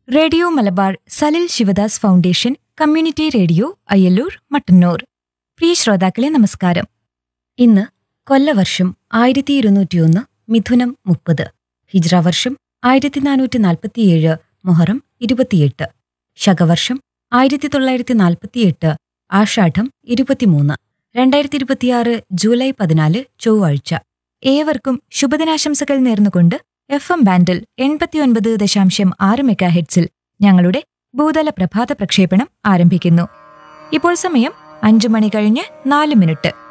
radio Malabar Salil Sivadas foundation community radio Ayyalloor Mattannur പ്രിയ ശ്രോതാക്കളെ നമസ്കാരം ഇന്ന് കൊല്ലവർഷം ആയിരത്തി ഇരുന്നൂറ്റിയൊന്ന് മിഥുനം മുപ്പത് ഹിജ്ര വർഷം ആയിരത്തി നാനൂറ്റി നാൽപ്പത്തിയേഴ് മൊഹറം ഇരുപത്തിയെട്ട് ശകവർഷം ആയിരത്തി തൊള്ളായിരത്തി നാൽപ്പത്തിയെട്ട് ആഷാഢം ഇരുപത്തിമൂന്ന് രണ്ടായിരത്തി ഇരുപത്തിയാറ് ജൂലൈ പതിനാല് ചൊവ്വാഴ്ച ഏവർക്കും ശുഭദിനാശംസകൾ നേർന്നുകൊണ്ട് എഫ് എം ബാൻഡിൽ എൺപത്തിയൊൻപത് ദശാംശം ആറ് മെഗാ ഹെഡ്സിൽ ഞങ്ങളുടെ ഭൂതല പ്രഭാത പ്രക്ഷേപണം ആരംഭിക്കുന്നു ഇപ്പോൾ സമയം അഞ്ചു മണി കഴിഞ്ഞ് നാല് മിനിറ്റ്